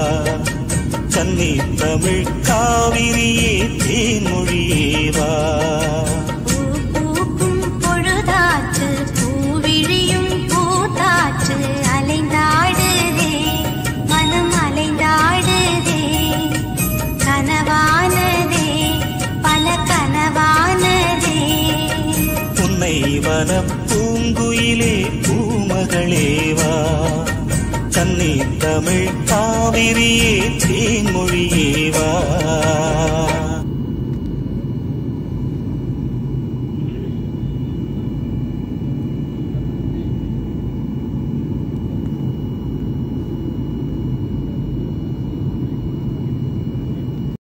கன்னி தமிழ் காவிரியே தேன்மொழியே வா பூ பூக்கும் பொழுதாற்று பூவிழியும் பூத்தாற்று அலைந்தாடுதே மனம் அலைந்தாடுதே கனவானதே பல கனவானதே உன்னை வனம் பூங்குயிலே பூமகளே வா கன்னி தமிழ் காவிரியே தேன்மொழியே வா